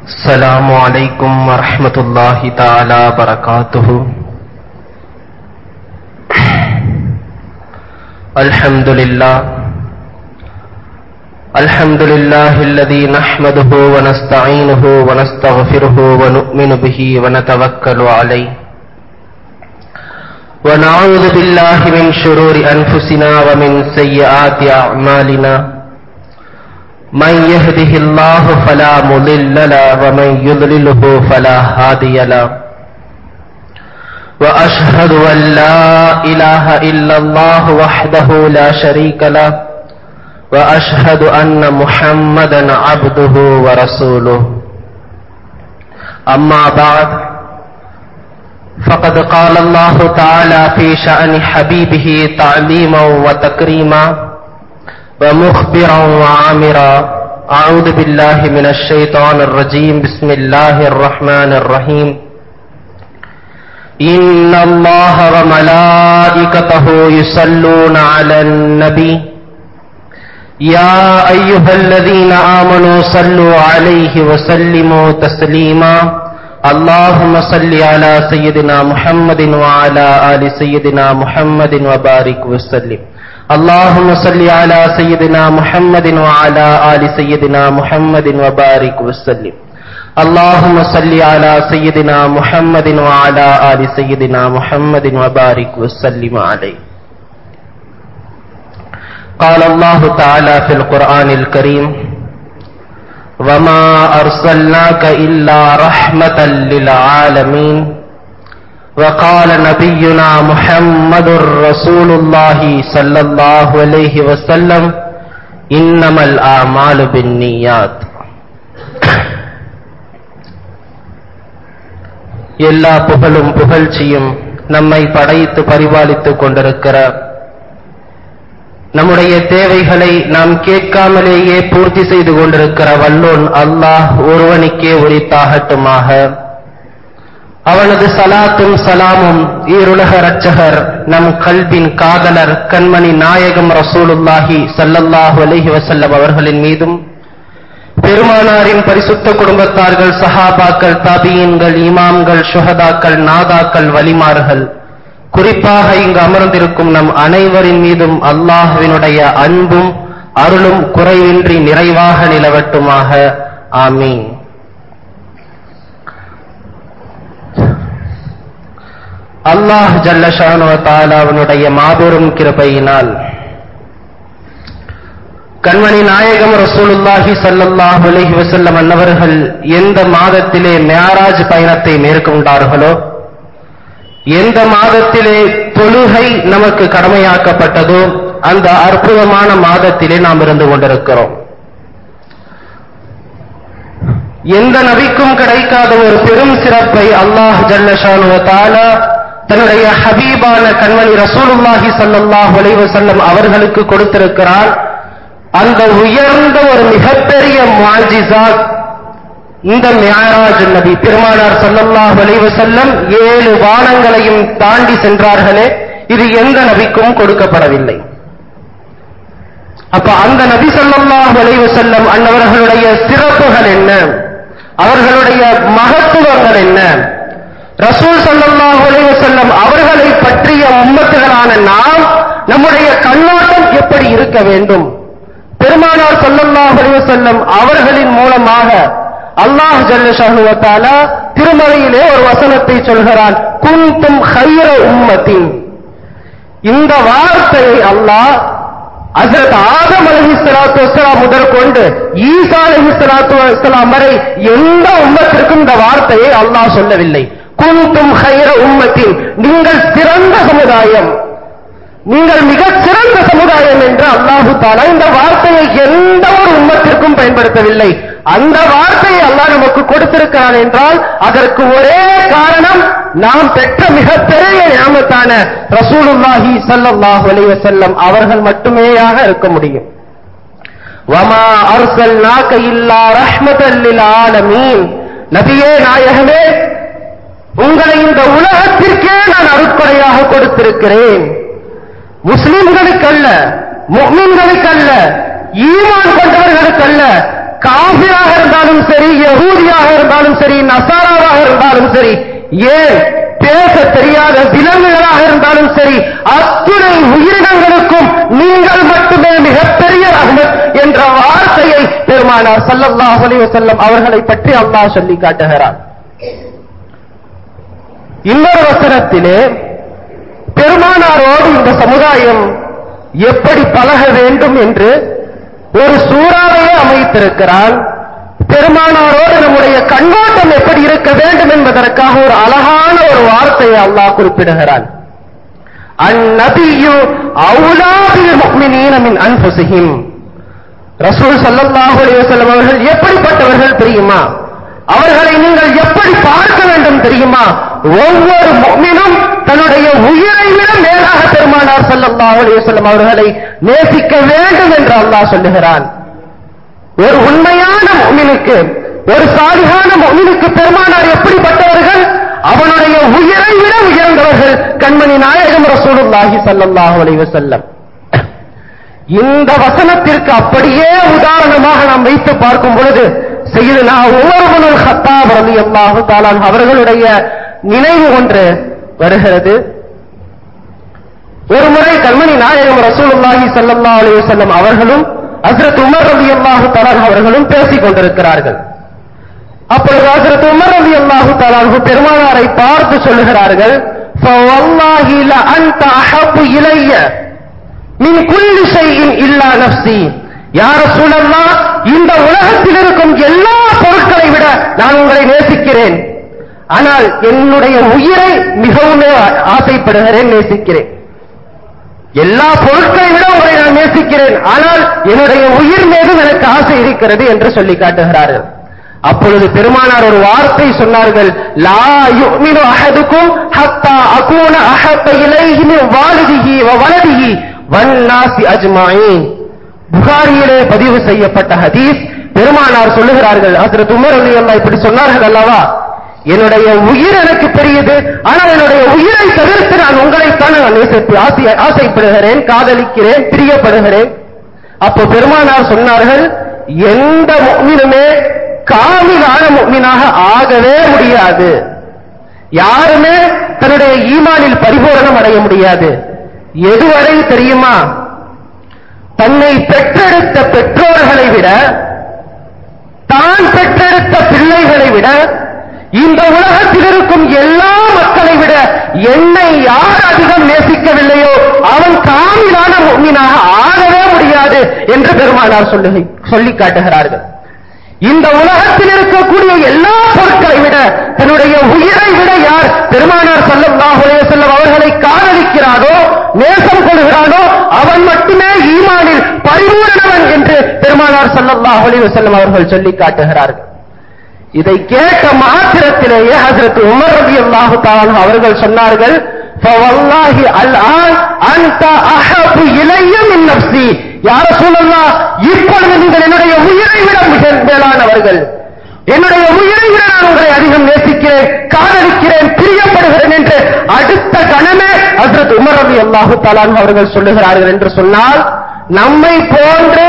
السلام عليكم ورحمة الله تعالى وبركاته الحمد لله الحمد لله الذي نحمده ونستعينه ونستغفره ونؤمن به ونتوكل عليه ونعوذ بالله من شرور أنفسنا ومن سيئات أعمالنا من يهده الله فلا مضل له ومن يضلله فلا هادي له وأشهد أن لا إله إلا الله وحده لا شريك له وأشهد أن محمدا عبده ورسوله أما بعد فقد قال الله تعالى في شأن حبيبه تعليما وتكريما ومخبرا وعامرا أعوذ بالله من الشيطان الرجيم بسم الله الرحمن الرحيم إن الله وملائكته يصلون على النبي يا أيها الذين آمنوا صلوا عليه وسلموا تسليما اللهم صل على سيدنا محمد وعلى آل سيدنا محمد وبارك وسلم اللهم صل على سيدنا محمد وعلى آل سيدنا محمد وبارك وسلم اللهم صل على سيدنا محمد وعلى آل سيدنا محمد وبارك وسلم عليه قال الله تعالى في القرآن الكريم وما أرسلناك إلا رحمة للعالمين وقال نبينا محمد رسول الله صلى الله عليه وسلم إنما الأعمال بالنيات எல்லா புகழும் புகழ்ச்சியும் நம்மை படைத்து பரிபாலித்துக் கொண்டிருக்கிற நம்முடைய தேவைகளை நாம் கேட்காமலேயே பூர்த்தி செய்து கொண்டிருக்கிற வல்லோன் அல்லாஹ் ஒருவனுக்கே உரித்தாகட்டுமாக அவனது சலாத்தும் சலாமும் ஈருலக ரட்சகர் நம் கல்வின் காதலர் கண்மணி நாயகம் ரசூலுல்லாஹி சல்லல்லாஹு அலைஹி வசல்லம் அவர்களின் மீதும் பெருமானாரின் பரிசுத்த குடும்பத்தார்கள் சஹாபாக்கள் தாபியன்கள் இமாம்கள் சுஹதாக்கள் நாதாக்கள் வலிமார்கள் குறிப்பாக இங்கு அமர்ந்திருக்கும் நம் அனைவரின் மீதும் அல்லாஹுவினுடைய அன்பும் அருளும் குறைவின்றி நிறைவாக நிலவட்டுமாக ஆமீன் அல்லாஹ் ஜல்லஷானோ தாலாவனுடைய மாபெரும் கிருபையினால் கண்மணி நாயகம் ரசூலுல்லாஹி சல்லல்லாஹு அலைஹி வஸல்லம் அன்னவர்கள் எந்த மாதத்திலே மேராஜ் பயணத்தை மேற்கொண்டார்களோ எந்த மாதத்திலே தொழுகை நமக்கு கடமையாக்கப்பட்டதோ அந்த அற்புதமான மாதத்திலே நாம் இருந்து கொண்டிருக்கிறோம் எந்த நபிக்கும் கிடைக்காத ஒரு பெரும் சிறப்பை அல்லாஹ் ஜல்லஷானு தாலா தன்னுடைய ஹபீபான கண்மணி ரசூலுல்லாஹி சல்லாஹ் செல்லம் அவர்களுக்கு கொடுத்திருக்கிறார் அந்த உயர்ந்த ஒரு மிகப்பெரிய மாஜிசா இந்த மியாராஜ் நபி பெருமானார் சல்லல்லாஹ் செல்லம் ஏழு வானங்களையும் தாண்டி சென்றார்களே இது எந்த நபிக்கும் கொடுக்கப்படவில்லை அப்ப அந்த நபி சல்லாஹ் செல்லம் அன்னவர்களுடைய சிறப்புகள் என்ன அவர்களுடைய மகத்துவங்கள் என்ன ரசூல் சல்லாஹ் செல்லம் அவர்களை பற்றிய உம்மத்துகளான நாம் நம்முடைய கண்ணோட்டம் எப்படி இருக்க வேண்டும் பெருமானார் சல்லல்லாஹ் செல்லம் அவர்களின் மூலமாக அல்லாஹ் ஜல்லஷானுவத்தால திருமலையிலே ஒரு வசனத்தை சொல்கிறான் குந்தும் ஹைர உம்மத்தின் இந்த வார்த்தையை அல்லாஹ் அசரத் ஆதம் அலஹி சலாத்து வசலாம் முதல் கொண்டு ஈசா அலஹி சலாத்து வசலாம் வரை எந்த உம்மத்திற்கும் இந்த வார்த்தையை அல்லாஹ் சொல்லவில்லை குந்தும் ஹைர உம்மத்தின் நீங்கள் சிறந்த சமுதாயம் நீங்கள் மிகச் சிறந்த சமுதாயம் என்று அல்லாஹு தாலா இந்த வார்த்தையை எந்த ஒரு உம்மத்திற்கும் பயன்படுத்தவில்லை அந்த வார்த்தையை அல்லாஹ் நமக்கு கொடுத்திருக்கிறான் என்றால் அதற்கு ஒரே காரணம் நாம் பெற்ற மிகப்பெரிய ஞாபகத்தான ரசூலுல்லாஹி சல்லாஹ் அலைவசல்லம் அவர்கள் மட்டுமேயாக இருக்க முடியும் வமா அர்சல் நாக்க இல்லா ரஹ்மதல்லில் ஆலமீன் நபியே நாயகமே உங்களை இந்த உலகத்திற்கே நான் அருட்கொடையாக கொடுத்திருக்கிறேன் முஸ்லிம்களுக்கல்ல முக்மீன்களுக்கல்ல ஈமான் கொண்டவர்களுக்கல்ல காபிராக இருந்தாலும் சரி யகூதியாக இருந்தாலும் இருந்தாலும் சரி நசாராவாக இருந்தாலும் சரி ஏன் பேச தெரியாத விலங்குகளாக இருந்தாலும் சரி அத்துணை உயிரினங்களுக்கும் நீங்கள் மட்டுமே மிகப்பெரிய ரஹ்மத் என்ற வார்த்தையை பெருமானார் ஸல்லல்லாஹு அலைஹி வஸல்லம் அவர்களை பற்றி அல்லாஹ் சொல்லி காட்டுகிறார் இன்னொரு வசனத்திலே பெருமானாரோடு இந்த சமுதாயம் எப்படி பழக வேண்டும் என்று ஒரு சூறாவையே அமைத்திருக்கிறான் பெருமானாரோடு நம்முடைய கண்ணோட்டம் எப்படி இருக்க வேண்டும் என்பதற்காக ஒரு அழகான ஒரு வார்த்தையை அல்லாஹ் குறிப்பிடுகிறான் அந்நபியு அவுலாபில் முக்மினீன மின் அன்புசிஹிம் ரசூல் ஸல்லல்லாஹு அலைஹி வஸல்லம் அவர்கள் எப்படிப்பட்டவர்கள் தெரியுமா அவர்களை நீங்கள் எப்படி பார்க்க வேண்டும் தெரியுமா ஒவ்வொரு முஃமினும் தன்னுடைய உயிரை விட மேலாக பெருமானார் ஸல்லல்லாஹு அலைஹி வஸல்லம் அவர்களை நேசிக்க வேண்டும் என்று அல்லாஹ் சொல்லுகிறான் ஒரு உண்மையான முஃமினுக்கு ஒரு சாலிகான முஃமினுக்கு பெருமானார் எப்படிப்பட்டவர்கள் அவனுடைய உயிரை விட உயர்ந்தவர்கள் கண்மணி நாயகம் ரசூலுல்லாஹி ஸல்லல்லாஹு அலைஹி வஸல்லம் இந்த வசனத்திற்கு அப்படியே உதாரணமாக நாம் வைத்து பார்க்கும் பொழுது செய்யுதுனா உமர்புல் ஹத்தாப் ரலியல்லாஹு தஆலா அவர்களுடைய நினைவு ஒன்று வருகிறது ஒரு முறை கண்மணி நாயகம் ரசூலுல்லாஹி ஸல்லல்லாஹு அலைஹி வஸல்லம் அவர்களும் ஹஸ்ரத் உமர் ரலியல்லாஹு தஆலா அவர்களும் பேசிக் கொண்டிருக்கிறார்கள் அப்பொழுது ஹஸ்ரத் உமர் ரலியல்லாஹு தஆலா பெருமானாரை பார்த்து சொல்லுகிறார்கள் ஃபவல்லாஹி லஅன்த அஹப்பு இலைய மின் குல்லி ஷைஇன் இல்லா நஃப்ஸி யா ரசூலல்லாஹ் இந்த உலகத்தில் இருக்கும் எல்லா பொருட்களை விட நான் உங்களை நேசிக்கிறேன் ஆனால் என்னுடைய உயிரை மிகவும் ஆசைப்படுகிறேன் நேசிக்கிறேன் எல்லா பொருட்களை விட உங்களை நான் நேசிக்கிறேன் ஆனால் என்னுடைய உயிர் மீதும் எனக்கு ஆசை இருக்கிறது என்று சொல்லி காட்டுகிறார்கள் அப்பொழுது பெருமானார் ஒரு வார்த்தை சொன்னார்கள் லா யுமினு அஹதுக்கும் ஹத்தா அகூன அஹப்ப இலைஹி மின் வாலிதிஹி வ வலதிஹி வன்னாசி அஜ்மாயின் புகாரியிலே பதிவு செய்யப்பட்ட ஹதீஸ் பெருமானார் சொல்லுகிறார்கள் ஹஜ்ரத் உமர் ரலியல்லாஹு இப்படி சொன்னார்கள் அல்லவா என்னுடைய உயிர் எனக்கு பெரியது ஆனால் என்னுடைய உயிரை தவிர்த்து நான் உங்களைத்தான் நான் நேசித்து ஆசை ஆசைப்படுகிறேன் காதலிக்கிறேன் பிரியப்படுகிறேன் அப்போ பெருமானார் சொன்னார்கள் எந்த முக்மினுமே காமிலான முக்மினாக ஆகவே முடியாது யாருமே தன்னுடைய ஈமானில் பரிபூரணம் அடைய முடியாது எதுவரை தெரியுமா தன்னை பெற்றெடுத்த பெற்றோர்களை விட தான் பெற்றெடுத்த பிள்ளைகளை விட இந்த உலகத்தில் இருக்கும் எல்லா மக்களை விட என்னை யார் அதிகம் நேசிக்கவில்லையோ அவன் காமிலான முக்மீனாக ஆகவே முடியாது என்று பெருமானார் சொல்லி சொல்லி காட்டுகிறார்கள் இந்த உலகத்தில் இருக்கக்கூடிய எல்லா பொருட்களை விட தன்னுடைய உயிரை விட யார் பெருமானார் ஸல்லல்லாஹு அலைஹி வஸல்லம் அவர்களை காதலிக்கிறானோ நேசம் கொள்கிறானோ அவன் மட்டுமே ஈமானில் பரிபூரணவன் என்று பெருமானார் ஸல்லல்லாஹு அலைஹி வஸல்லம் அவர்கள் சொல்லி காட்டுகிறார்கள் இதை கேட்ட மாத்திரத்திலேயே ஹஜரத் உமர் ரலியல்லாஹு தஆலா அவர்கள் சொன்னார்கள் ஃபவல்லாஹி அல்ஆன் அன்த அஹபு இலைய மின் நஃப்ஸி யா ரசூலல்லாஹ் இப்பொழுது நீங்கள் என்னுடைய உயிரை விட மிக மேலானவர்கள் என்னுடைய உயிரை விட நான் உங்களை அதிகம் நேசிக்கிறேன் காதலிக்கிறேன் பிரியப்படுகிறேன் என்று அடுத்த கணமே ஹஜரத் உமர் ரலியல்லாஹு தஆலா அவர்கள் சொல்லுகிறார்கள் என்று சொன்னால் நம்மை போன்று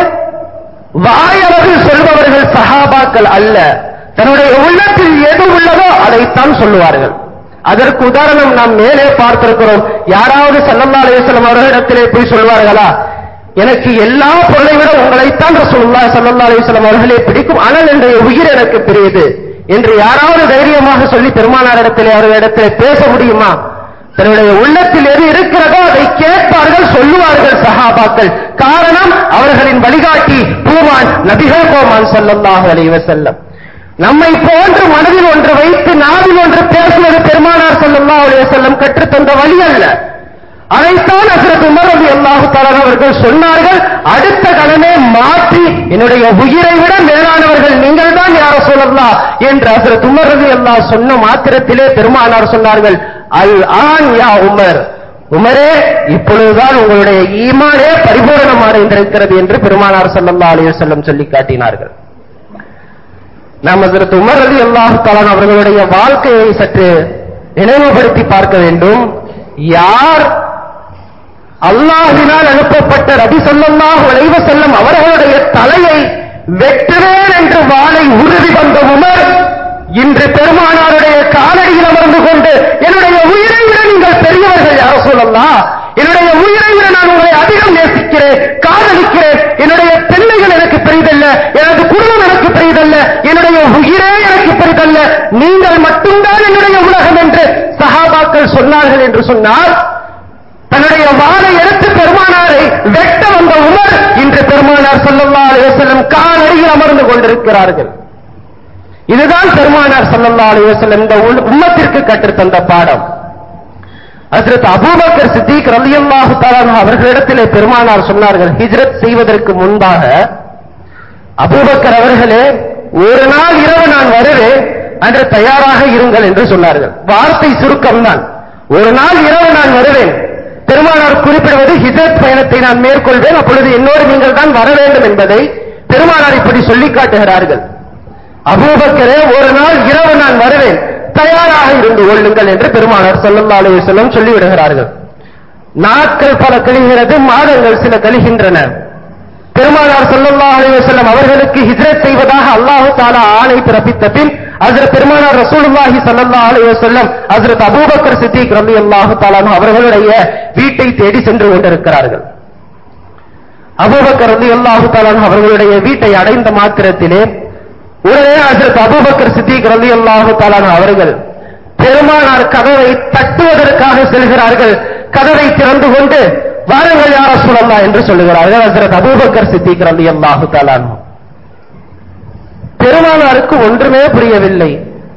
வாயளவில் சொல்பவர்கள் சஹாபாக்கள் அல்ல தன்னுடைய உள்ளத்தில் எது உள்ளதோ அதைத்தான் சொல்லுவார்கள் அதற்கு உதாரணம் நாம் மேலே பார்த்திருக்கிறோம் யாராவது சல்லல்லா அலையம் அவர்களிடத்திலே போய் சொல்வார்களா எனக்கு எல்லா பொருளை விட உங்களைத்தான் ரசூலுல்லாஹி ஸல்லல்லாஹு அலைஹி வஸல்லம் அவர்களே பிடிக்கும் ஆனால் என்னுடைய உயிர் எனக்கு பெரியது என்று யாராவது தைரியமாக சொல்லி பெருமானாரிடத்திலே அவர்களிடத்திலே பேச முடியுமா தன்னுடைய உள்ளத்தில் எது இருக்கிறதோ அதை கேட்பார்கள் சொல்லுவார்கள் சஹாபாக்கள் காரணம் அவர்களின் வழிகாட்டி பூமான் நபிகள் கோமான் ஸல்லல்லாஹு அலைஹி வஸல்லம் நம்மை போன்று மனதில் ஒன்று வைத்து நாவில் ஒன்று பேசுவது பெருமானார் ஸல்லல்லாஹு அலைஹி வஸல்லம் கற்றுத்தந்த வழி அல்ல அதைத்தான் ஹசரத் உமர் ரலி அல்லாஹு தஆலா அவர்கள் சொன்னார்கள் அடுத்த கணமே மாற்றி என்னுடைய உயிரை விட மேலானவர்கள் நீங்கள் தான் யார சொல்லலாம் என்று ஹசரத் உமர் ரலி அல்லாஹ் சொன்ன மாத்திரத்திலே பெருமானார் சொன்னார்கள் அல் ஆன் யா உமர் உமரே இப்பொழுதுதான் உங்களுடைய ஈமானே பரிபூரணம் அடைந்திருக்கிறது என்று பெருமானார் ஸல்லல்லாஹு அலைஹி வஸல்லம் சொல்லி காட்டினார்கள் நாம் ஹசரத் உமர் ரலி அல்லாஹு தஆலா அவர்களுடைய வாழ்க்கையை சற்று நினைவுபடுத்தி பார்க்க வேண்டும் யார் அல்லாஹினால் அனுப்பப்பட்ட ரபி ஸல்லல்லாஹு அலைஹி வஸல்லம் அவர்களுடைய தலையை வெட்டுவேன் என்று வாளை உறுதி வந்த உமர் இன்று பெருமானாருடைய காலடியில் அமர்ந்து கொண்டு என்னுடைய உயிரை விட நீங்கள் பெரியவர்கள் யார சொல்லலாம் என்னுடைய உயிரை விட நான் உங்களை அதிகம் நேசிக்கிறேன் காதலிக்கிறேன் என்னுடைய பிள்ளைகள் எனக்கு பெரிதல்ல எனது குடும்பம் எனக்கு பெரிதல்ல என்னுடைய உயிரே எனக்கு பெரிதல்ல நீங்கள் மட்டும்தான் என்னுடைய உலகம் என்று சஹாபாக்கள் சொன்னார்கள் என்று சொன்னால் தன்னுடைய வாளை எடுத்து பெருமானாரை வெட்ட வந்த உமர் இன்று பெருமானார் ஸல்லல்லாஹு அலைஹி வஸல்லம் காலடியில் அமர்ந்து கொண்டிருக்கிறார்கள் இதுதான் பெருமானார் ஸல்லல்லாஹு அலைஹி வஸல்லம் இந்த உல்- உம்மத்திற்கு கற்றுத்தந்த பாடம் ஹஜ்ரத் அபூபக்கர் சித்திக் ரலியல்லாஹு தஆலா அன்ஹு அவர்களிடத்திலே பெருமானார் சொன்னார்கள் ஹிஜ்ரத் செய்வதற்கு முன்பாக அபூபக்கர் அவர்களே ஒரு நாள் இரவு நான் வருவேன் அன்று தயாராக இருங்கள் என்று சொன்னார்கள் வார்த்தை சுருக்கம் தான் ஒரு நாள் இரவு நான் வருவேன் பெருமானார் குறிப்பிடுவது ஹிஜரத் பயணத்தை நான் மேற்கொள்வேன் அப்பொழுது என்னோடு நீங்கள் தான் வர வேண்டும் என்பதை பெருமானார் இப்படி சொல்லி காட்டுகிறார்கள் அபூபக்கரே ஒரு நாள் இரவு நான் வருவேன் தயாராக இருந்து கொள்ளுங்கள் என்று பெருமானார் ஸல்லல்லாஹு அலைஹி வஸல்லம் சொல்லிவிடுகிறார்கள் நாட்கள் பல கழிகிறது மாதங்கள் சில கழிகின்றன பெருமானார் ஸல்லல்லாஹு அலைஹி வஸல்லம் அவர்களுக்கு ஹிஜ்ரத் செய்வதாக அல்லாஹ் தஆலா ஆணை பிறப்பித்த பின் ஹஜ்ரத் பெருமானார் ரசூலுல்லாஹி ஸல்லல்லாஹு அலைஹி வஸல்லம் ஹஜ்ரத் அபூபக்கர் சித்திக் ரலியல்லாஹு தஆலா அன்ஹு அவர்களுடைய வீட்டை தேடி சென்று கொண்டிருக்கிறார்கள் அபூபக்கர் ரலியல்லாஹு தஆலா அன்ஹு அவர்களுடைய வீட்டை அடைந்த மாத்திரத்திலே உடனே ஹஜ்ரத் அபூபக்கர் சித்திக் ரலியல்லாஹு தஆலா அன்ஹு அவர்கள் பெருமானார் கதவை தட்டுவதற்காக செல்கிறார்கள் கதவை திறந்து கொண்டு வாருங்கள் யார சொல்லலாம் என்று சொல்லுகிறார்கள் ஹஜ்ரத் அபூபக்கர் சித்திக் ரலியல்லாஹு தஆலா அன்ஹு பெருமானாருக்கு ஒன்றுமே புரியவில்லை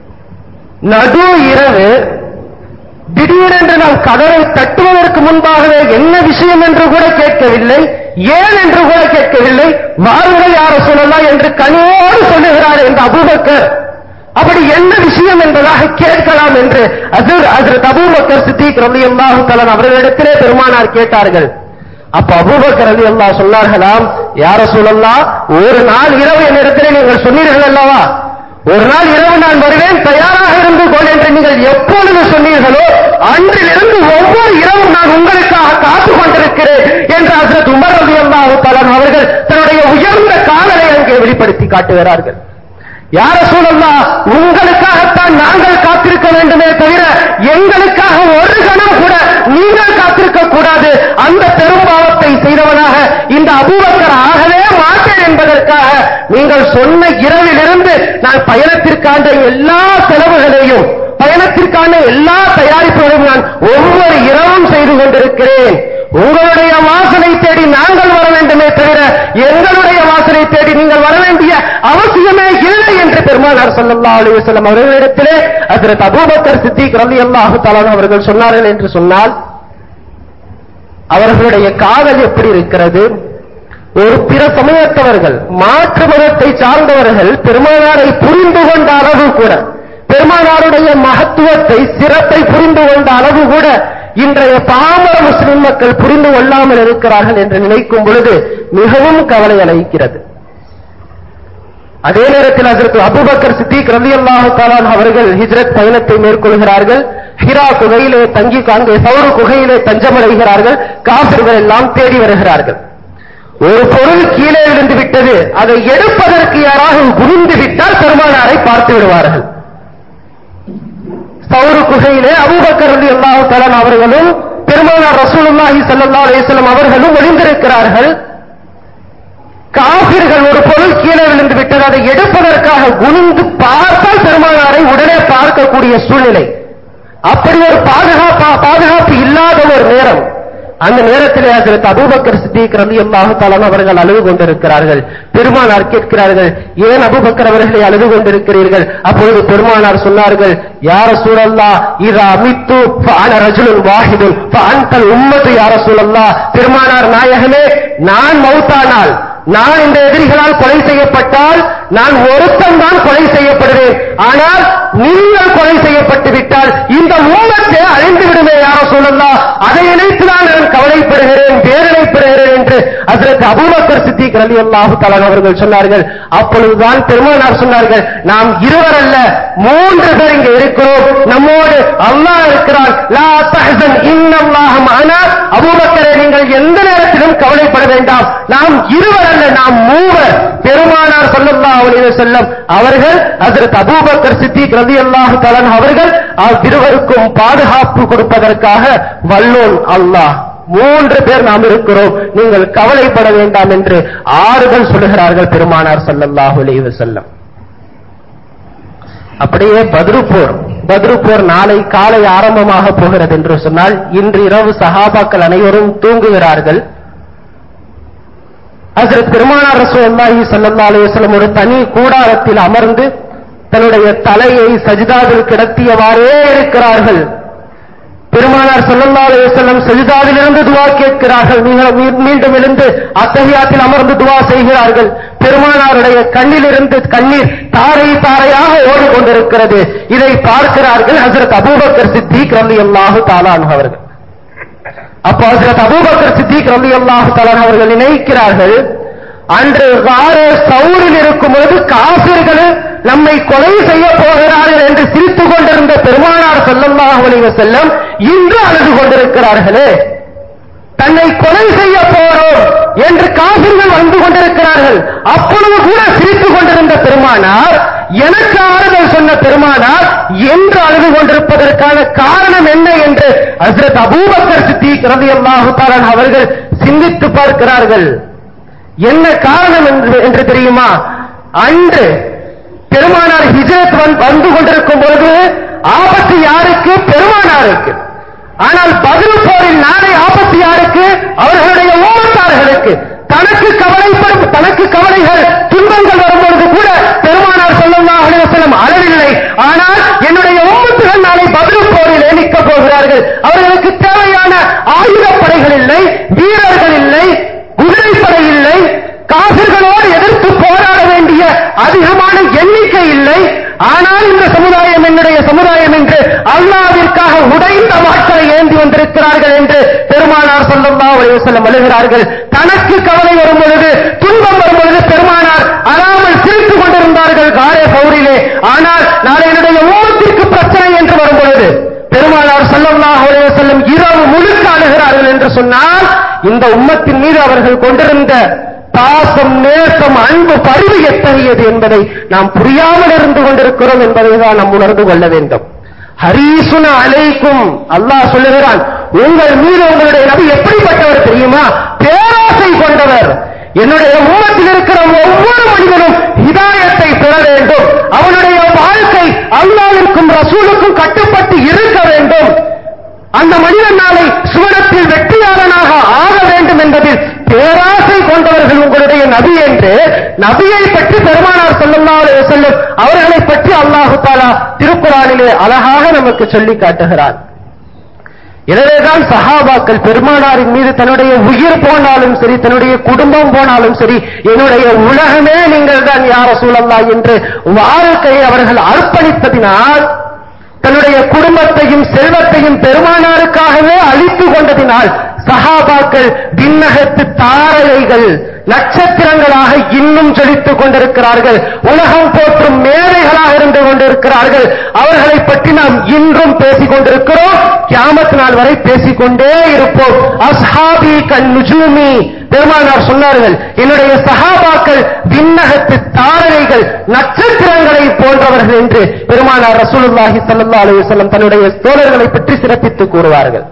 நடு இரவு திடீரென்று நாம் கதவை தட்டுவதற்கு முன்பாகவே என்ன விஷயம் என்று கூட கேட்கவில்லை ஏன் என்று கூட கேட்கவில்லை வாருங்கள் யார சொல்லலாம் என்று கனியோடு சொல்லுகிறார் என்று அபூபக்கர் அப்படி என்ன விஷயம் என்பதாக கேட்கலாம் என்று அசர் ஹஜ்ரத் அபூபக்கர் சித்திக் ரலியல்லாஹு தஆலா அவர்களிடத்திலே பெருமானார் கேட்டார்கள் அப்ப அபூபக்கர் ரலியல்லாஹு சொன்னார்களாம் யார சொல்லலாம் ஒரு நாள் இரவு என்னிடத்திலே நீங்கள் சொன்னீர்கள் அல்லவா ஒரு நாள் இரவு நான் வருவேன் தயாராக இருந்து கொள் என்று நீங்கள் எப்பொழுது சொன்னீர்களோ அன்றிலிருந்து ஒவ்வொரு இரவும் நான் உங்களுக்காக காத்து கொண்டிருக்கிறேன் என்று ஹசரத் உமர் ரலியல்லாஹு தஆலா அவர்கள் தன்னுடைய உயர்ந்த காதலை அங்கே வெளிப்படுத்தி காட்டுகிறார்கள் யார சூழல்லா உங்களுக்காகத்தான் நாங்கள் காத்திருக்க வேண்டுமே தவிர எங்களுக்காக ஒரு கணம் கூட நீங்கள் காத்திருக்க கூடாது அந்த பெரும்பாவத்தை செய்தவனாக இந்த அபூபக்கர் ஆகவே மாட்டேன் என்பதற்காக நீங்கள் சொன்ன இரவிலிருந்து நான் பயணத்திற்கான எல்லா செலவுகளையும் பயணத்திற்கான எல்லா தயாரிப்புகளையும் நான் ஒவ்வொரு இரவும் செய்து கொண்டிருக்கிறேன் உங்களுடைய வாசனை தேடி நாங்கள் வர வேண்டுமே தவிர எங்களுடைய வாசனை தேடி நீங்கள் வர வேண்டிய அவசியமே இல்லை என்று பெருமானார் ஸல்லல்லாஹு அலைஹி வஸல்லம் அவர்களிடத்திலே ஹஜ்ரத் அபூபக்கர் சித்திக் ரலியல்லாஹு தஆலா அவர்கள் சொன்னார்கள் என்று சொன்னால் அவர்களுடைய காதல் எப்படி இருக்கிறது ஒரு பிற சமயத்தவர்கள் மாற்று மதத்தை சார்ந்தவர்கள் பெருமானாரை புரிந்து கொண்ட அளவு கூட பெருமானாருடைய மகத்துவத்தை சிறப்பை புரிந்து கொண்ட அளவு கூட இன்றைய பாமர முஸ்லிம் மக்கள் புரிந்து கொள்ளாமல் இருக்கிறார்கள் என்று நினைக்கும் பொழுது மிகவும் கவலை அளிக்கிறது அதே நேரத்தில் அதற்கு அபுபக்கர் சித்திக் ரலியல்லாஹு தஆலா அவர்கள் ஹிஜ்ரத் பயணத்தை மேற்கொள்கிறார்கள் ஹிரா குகையிலே தங்கி அங்கே சௌரு குகையிலே தஞ்சமடைகிறார்கள் காபிர்கள் எல்லாம் தேடி வருகிறார்கள் ஒரு பொருள் கீழே விழுந்து விட்டது அதை எடுப்பதற்கு யாராவது குனிந்து விட்டால் பெருமானாரை பார்த்து விடுவார்கள் சௌரு குகையிலே அபூபக்கர் ரலியல்லாஹு தஆலா அவர்களும் பெருமானார் ரசூலுல்லாஹி ஸல்லல்லாஹு அலைஹி வஸல்லம் அவர்களும் ஒளிந்திருக்கிறார்கள் காபிர்கள் ஒரு பொருள் கீழே விழுந்து விட்டது அதை எடுப்பதற்காக குனிந்து பார்த்தால் பெருமானாரை உடனே பார்க்கக்கூடிய சூழ்நிலை அப்படி ஒரு பாதுகாப்பா பாதுகாப்பு இல்லாத ஒரு நேரம் அந்த நேரத்தில் ஹஜரத் அபூபக்கர் சித்திக் ரலியல்லாஹு தஆலா அவர்கள் அழுது கொண்டிருக்கிறார்கள் பெருமானார் கேட்கிறார்கள் ஏன் அபூபக்கர் அவர்களை அழுது கொண்டிருக்கிறீர்கள் அப்பொழுது பெருமானார் சொன்னார்கள் யார சூழல்லா இதா அமித்து ஃபஅன ரஜுலுன் வாஹிதுன் ஃபஅன்தல் உம்மத்து யார சூழல்லா பெருமானார் நாயகமே நான் மௌத்தானால் நான் இந்த எதிரிகளால் கொலை செய்யப்பட்டால் நான் ஒருத்தன் தான் கொலை செய்யப்படுவேன் ஆனால் நீங்கள் கொலை செய்யப்பட்டு விட்டால் இந்த உம்மத்தை அழிந்து விடுமே யாரோ சொல்லலாம் அதை நினைத்துதான் நான் கவலைப்படுகிறேன் வேதனைப்படுகிறேன் என்று என்று ஹஜ்ரத் அபூபக்கர் சித்திக் ரலியல்லாஹு தஆலா அவர்கள் சொன்னார்கள் அப்பொழுதுதான் பெருமானார் சொன்னார்கள் நாம் இருவர் அல்ல மூன்று பேர் இங்கே இருக்கிறோம் நம்மோடு அல்லாஹ் இருக்கிறான் லா தஹ்சன் இன்னல்லாஹ மஅனா அபூபக்கரே நீங்கள் எந்த நேரத்திலும் கவலைப்பட வேண்டாம் நாம் இருவர் அல்ல நாம் மூவர் பெருமானார் ஸல்லல்லாஹு அலைஹி வஸல்லம் அவர்கள் ஹஜ்ரத் அபூபக்கர் சித்திக் ரலியல்லாஹு தஆலா அவர்கள் இருவருக்கும் பாதுகாப்பு கொடுப்பதற்காக வல்லோன் அல்லாஹ் மூன்று பேர் நாம் இருக்கிறோம் நீங்கள் கவலைப்பட வேண்டாம் என்று ஆறுதல் சொல்லுகிறார்கள் பெருமானார் ஸல்லல்லாஹு அலைஹி வஸல்லம் அப்படியே பத்ரு போர் பத்ரு போர் நாளை காலை ஆரம்பமாக போகிறது என்று சொன்னால் இன்று இரவு சஹாபாக்கள் அனைவரும் தூங்குகிறார்கள் ஹசரத் பெருமானார் ரசூலுல்லாஹி ஸல்லல்லாஹு அலைஹி வஸல்லம் ஒரு தனி கூடாரத்தில் அமர்ந்து தன்னுடைய தலையை சஜிதாவில் கிடத்தியவாறே இருக்கிறார்கள் பெருமானார் ஸல்லல்லாஹு அலைஹி வஸல்லம் சஜிதாவிலிருந்து துஆ கேட்கிறார்கள் மீண்டும் மீ- மீண்டும் எழுந்து அத்தஹியாத்தில் அமர்ந்து துஆ செய்கிறார்கள் பெருமானாருடைய கண்ணிலிருந்து கண்ணீர் தாரை தாரையாக ஓடிக்கொண்டிருக்கிறது இதை பார்க்கிறார்கள் ஹஜரத் அபூபக்கர் சித்திக் ரலியல்லாஹு தஆலா அன்ஹு அவர்கள் அப்போ ஹஜரத் அபூபக்கர் சித்திக் ரலியல்லாஹு தஆலா அவர்கள் நினைக்கிறார்கள் அன்று காரே சவுரில் இருக்கும் பொழுது காபிர்கள் நம்மை கொலை செய்ய போகிறார்கள் என்று சிரித்துக் கொண்டிருந்த பெருமானார் ஸல்லல்லாஹு அலைஹி வஸல்லம் இன்று அழுது கொண்டிருக்கிறார்களே தன்னை கொலை செய்ய போறோம் என்று காபிர்கள் வந்து கொண்டிருக்கிறார்கள் அப்பொழுது கூட சிரித்துக் கொண்டிருந்த பெருமானார் எனக்கு ஆறுதல் சொன்ன பெருமானார் என்று அழுது கொண்டிருப்பதற்கான காரணம் என்ன என்று ஹஸ்ரத் அபூபக்கர் சித்திக் ரலியல்லாஹு தஆலா அவர்கள் சிந்தித்து பார்க்கிறார்கள் என்ன காரணம் என்று என்று தெரியுமா அன்று பெருமானார் ஹிஜ்ரத் வந்து- வந்து கொண்டிருக்கும் பொழுது ஆபத்து யாருக்கு பெருமானாருக்கு ஆனால் பதில் போரில் நாளை ஆபத்து யாருக்கு அவர்களுடைய உம்மத்தார்களுக்கு தனக்கு கவலைப்படும் தனக்கு கவலைகள் துன்பங்கள் வரும்பொழுது கூட பெருமானார் ஸல்லல்லாஹு அலைஹி வஸல்லம் அழவில்லை ஆனால் என்னுடைய உம்மத்துகள் நாளை பதில் போரில் நிற்கப் போகிறார்கள் அவர்களுக்கு தேவையான ஆயுதப்படைகள் இல்லை வீரர்கள் இல்லை குதிரைப்படை இல்லை காபிர்களோடு எதிர்த்து போராட வேண்டிய அதிகமான எண்ணிக்கை இல்லை ஆனால் இந்த சமுதாயம் என்னுடைய சமுதாயம் என்று அல்லாவிற்காக உடைந்த வாட்களை ஏந்தி வந்திருக்கிறார்கள் என்று பெருமானார் ஸல்லல்லாஹு அலைஹி வஸல்லம் எழுகிறார்கள் தனக்கு கவலை வரும் பொழுது துன்பம் வரும் பொழுது பெருமானார் அழாமல் சிரித்துக் கொண்டிருந்தார்கள் காரே பௌரிலே ஆனால் நாளை என்னுடைய உம்மத்திற்கு பிரச்சனை என்று வரும் பொழுது பெருமானார் ஸல்லல்லாஹு அலைஹி வஸல்லம் இரவு முழுக்க அழுகிறார்கள் என்று சொன்னால் இந்த உம்மத்தின் மீது அவர்கள் கொண்டிருந்த பாசம் நேசம் அன்பு பரிவு எத்தகையது என்பதை நாம் புரியாமல் இருந்து கொண்டிருக்கிறோம் என்பதை தான் நாம் உணர்ந்து கொள்ள வேண்டும் ஹரீசுன அலைக்கும் அல்லாஹ் சொல்லுகிறான் உங்கள் மீது உங்களுடைய நபி எப்படிப்பட்டவர் தெரியுமா பேராசை கொண்டவர் என்னுடைய உம்மத்தில் இருக்கிற ஒவ்வொரு மனிதனும் ஹிதாயத்தை பெற வேண்டும் அவனுடைய வாழ்க்கை அல்லாவிற்கும் ரசூலுக்கும் கட்டுப்பட்டு இருக்க வேண்டும் அந்த மனிதன் நாளை சுவனத்தில் வெற்றியாளனாக ஆக வேண்டும் என்பதில் பேராசை கொண்டவர்கள் உங்களுடைய நபி என்று நபியை பற்றி பெருமானார் ஸல்லல்லாஹு அலைஹி வஸல்லம் அவர்களை பற்றி அல்லாஹு தாலா திருக்குறானிலே அழகாக நமக்கு சொல்லி காட்டுகிறார் எனவேதான் சஹாபாக்கள் பெருமானாரின் மீது தன்னுடைய உயிர் போனாலும் சரி தன்னுடைய குடும்பம் போனாலும் சரி என்னுடைய உலகமே நீங்கள் தான் யார சூழல்லா என்று வாழ்க்கையை அவர்கள் அர்ப்பணித்ததினால் தன்னுடைய குடும்பத்தையும் செல்வத்தையும் பெருமானாருக்காகவே அழித்து கொண்டதினால் சஹாபாக்கள் விண்ணகத்து தாரகைகள் நட்சத்திரங்களாக இன்னும் ஜொலித்துக் கொண்டிருக்கிறார்கள் உலகம் போற்றும் மேதைகளாக இருந்து கொண்டிருக்கிறார்கள் அவர்களை பற்றி நாம் இன்றும் பேசிக் கொண்டிருக்கிறோம் கியாமத் நாள் வரை பேசிக்கொண்டே இருப்போம் அஸ்ஹாபி கண் நுஜூமி பெருமானார் சொன்னார்கள் என்னுடைய சஹாபாக்கள் விண்ணகத்து தாரகைகள் நட்சத்திரங்களை போன்றவர்கள் என்று பெருமானார் ரசூலுல்லாஹி ஸல்லல்லாஹு அலைஹி வஸல்லம் தன்னுடைய தோழர்களை பற்றி சிறப்பித்து கூறுவார்கள்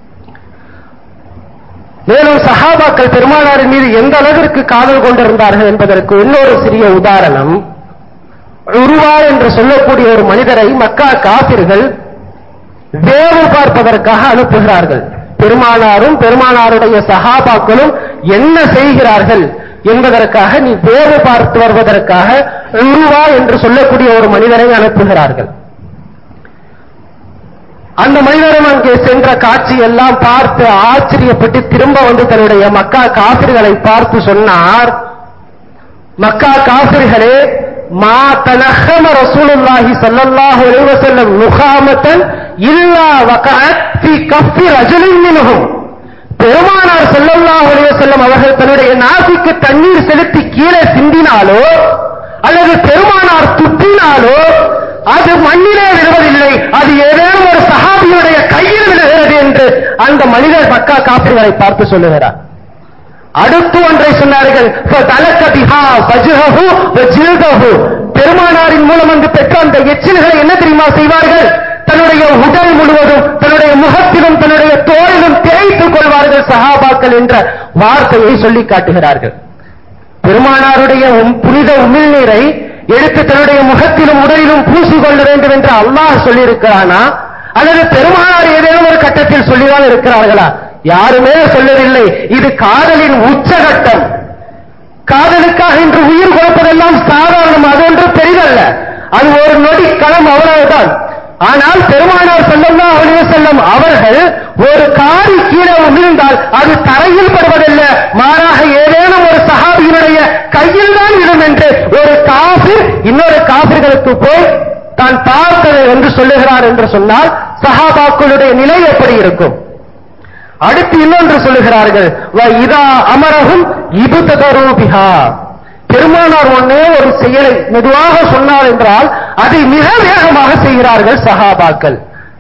மேலும் சஹாபாக்கள் பெருமானாரின் மீது எந்த அளவிற்கு காதல் கொண்டிருந்தார்கள் என்பதற்கு இன்னொரு சிறிய உதாரணம் உருவா என்று சொல்லக்கூடிய ஒரு மனிதரை மக்கா காபிர்கள் வேவு பார்ப்பதற்காக அனுப்புகிறார்கள் பெருமானாரும் பெருமானாருடைய சஹாபாக்களும் என்ன செய்கிறார்கள் என்பதற்காக நீ வேவு பார்த்து வருவதற்காக உருவா என்று சொல்லக்கூடிய ஒரு மனிதரை அனுப்புகிறார்கள் அந்த மனிதரும் அங்கே சென்ற காட்சி எல்லாம் பார்த்து ஆச்சரியப்பட்டு திரும்ப வந்து தன்னுடைய மக்கா காபிர்களை பார்த்து சொன்னார் மக்கா காபிர்களே மா தனஹம ரசூலுல்லாஹி ஸல்லல்லாஹு அலைஹி வஸல்லம் நுகாமத்தன் இல்லா வகஅத் ஃபீ கஃபி ரஜுலின் மின்ஹும் பெருமானார் ஸல்லல்லாஹு அலைஹி வஸல்லம் அவர்கள் தன்னுடைய நாசிக்கு தண்ணீர் செலுத்தி கீழே சிந்தினாலோ அல்லது பெருமானார் துப்பினாலோ அது மண்ணிலே விழுவதில்லை அது ஏதேனும் ஒரு சஹாபியுடைய கையில் விழுகிறது என்று அந்த மனிதர் மக்கா காப்பிர்களை பார்த்து சொல்லுகிறார் அடுத்து ஒன்றை சொன்னார்கள் فَتَلَكَ بِهَا وَجْهَهُ وَجِلْدَهُ பெருமானாரின் மூலம் அங்கு பெற்ற அந்த எச்சில்களை என்ன தெரியுமா செய்வார்கள் தன்னுடைய உடல் முழுவதும் தன்னுடைய முகத்திலும் தன்னுடைய தோளிலும் தேய்த்துக் கொள்வார்கள் சஹாபாக்கள் என்ற வார்த்தையை சொல்லி காட்டுகிறார்கள் பெருமானாருடைய உம் புனித உமிழ்நீரை எடுத்து தன்னுடைய முகத்திலும் உடலிலும் பூசிக்கொள்ள வேண்டும் என்று அல்லாஹ் சொல்லியிருக்கிறானா அல்லது பெருமானார் ஏதேனும் ஒரு கட்டத்தில் சொல்லிதான் இருக்கிறார்களா யாருமே சொல்லவில்லை இது காதலின் உச்சகட்டம் காதலுக்காக இன்று உயிர் கொடுப்பதெல்லாம் சாதாரணம் அது ஒன்று பெரிதல்ல அது ஒரு நொடி களம் அவ்வளவுதான் ஆனால் பெருமானார் ஸல்லல்லாஹு அலைஹி வஸல்லம் அவர்கள் ஒரு காரி கீழே விழுந்தால் அது தரையில் படுவதல்ல மாறாக ஏதேனும் ஒரு சஹாபியினுடைய கையில் தான் விழும் என்று ஒரு காபிர் இன்னொரு காபிர்களுக்கு போய் தான் பார்த்தது என்று சொல்லுகிறார் என்று சொன்னால் சஹாபாக்களுடைய நிலை எப்படி இருக்கும் அடுத்து இன்னொன்று சொல்லுகிறார்கள் வ இதா அமரகும் இபுததரு பிஹா பெருமானார் ஒன்னே ஒரு செயலை மெதுவாக சொன்னார் என்றால் அதை மிக வேகமாக செய்கிறார்கள் சஹாபாக்கள்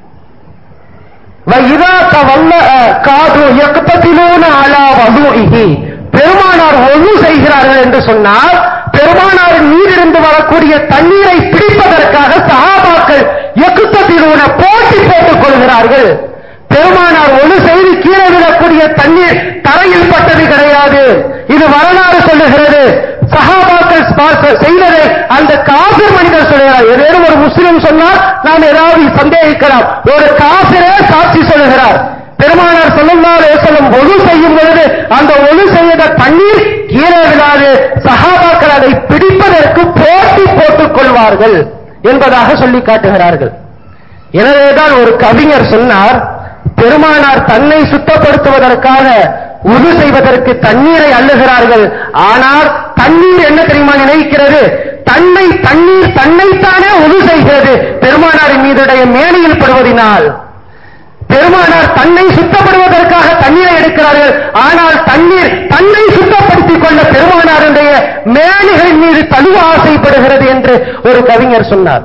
வ இதா தவல்ல காது யக்ததிலூன அலா வதுஇஹி பெருமானார் ஒழு செய்கிறார்கள் என்று சொன்னால் பெருமானாரின் மீதிருந்து வரக்கூடிய தண்ணீரை பிடிப்பதற்காக சஹாபாக்கள் யக்குத்தத்திலூன போட்டி போட்டுக் கொள்கிறார்கள் பெருமானார் ஒழு செய்து கீழே விழக்கூடிய தண்ணீர் தரையில் பட்டது கிடையாது இது வரலாறு சொல்லுகிறது சஹாபாக்கள் பார்க்க- செய்ததை அந்த காபிர் மனிதர் சொல்லுகிறார் ஏதேனும் ஒரு முஸ்லிம் சொன்னால் நாம் ஏதாவது சந்தேகிக்கலாம் ஒரு காபிரே சாட்சி சொல்லுகிறார் பெருமானார் ஸல்லல்லாஹு அலைஹி வஸல்லம் ஒழு செய்யும் பொழுது அந்த ஒழு செய்த தண்ணீர் கீழே விழாது சஹாபாக்கள் அதை பிடிப்பதற்கு போட்டி போட்டுக் கொள்வார்கள் என்பதாக சொல்லி காட்டுகிறார்கள் எனவேதான் ஒரு கவிஞர் சொன்னார் பெருமானார் தன்னை சுத்தப்படுத்துவதற்காக உது செய்வதற்கு தண்ணீரை அள்ளுகிறார்கள் ஆனால் தண்ணீர் என்ன தெரியுமா நினைக்கிறது தன்னை தண்ணீர் தன்னைத்தானே உது செய்கிறது பெருமானாரின் மீதுடைய மேனியில் படுவதினால் பெருமானார் தன்னை சுத்தப்படுவதற்காக தண்ணீரை எடுக்கிறார்கள் ஆனால் தண்ணீர் தன்னை சுத்தப்படுத்திக் கொள்ள பெருமானாருடைய மேனிகளின் மீது தழுவ ஆசைப்படுகிறது என்று ஒரு கவிஞர் சொன்னார்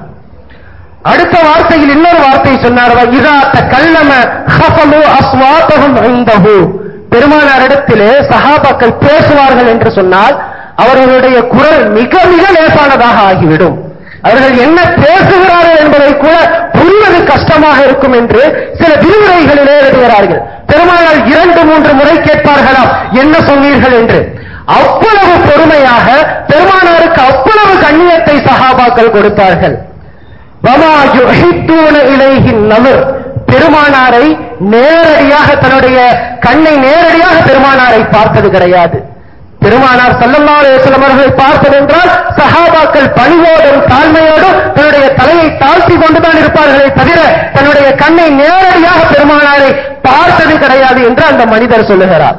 அடுத்த வார்த்தையில் இன்னொரு வார்த்தை சொன்னார் இதா கல்லம ஹஃபலு அஸ்வாத்தஹும் இந்தஹு பெருமானாரிடத்திலே சஹாபாக்கள் பேசுவார்கள் என்று சொன்னால் அவர்களுடைய குரல் மிக மிக லேசானதாக ஆகிவிடும் அவர்கள் என்ன பேசுகிறார்கள் என்பதை கூட புரிவது கஷ்டமாக இருக்கும் என்று சில விரிவுரைகளிலே எழுதுகிறார்கள் பெருமானார் இரண்டு மூன்று முறை கேட்பார்களாம் என்ன சொன்னீர்கள் என்று அவ்வளவு பொறுமையாக பெருமானாருக்கு அவ்வளவு கண்ணியத்தை சஹாபாக்கள் கொடுத்தார்கள் வமா யுஹித்தூன இலைஹி நவர் பெருமானாரை நேரடியாக தன்னுடைய கண்ணை நேரடியாக பெருமானாரை பார்த்தது கிடையாது பெருமானார் ஸல்லல்லாஹு அலைஹி வஸல்லம் அவர்களை பார்த்தது என்றால் சஹாபாக்கள் பணிவோடும் தாழ்மையோடும் தன்னுடைய தலையை தாழ்த்தி கொண்டுதான் இருப்பார்களே தவிர தன்னுடைய கண்ணை நேரடியாக பெருமானாரை பார்த்தது கிடையாது என்று அந்த மனிதர் சொல்லுகிறார்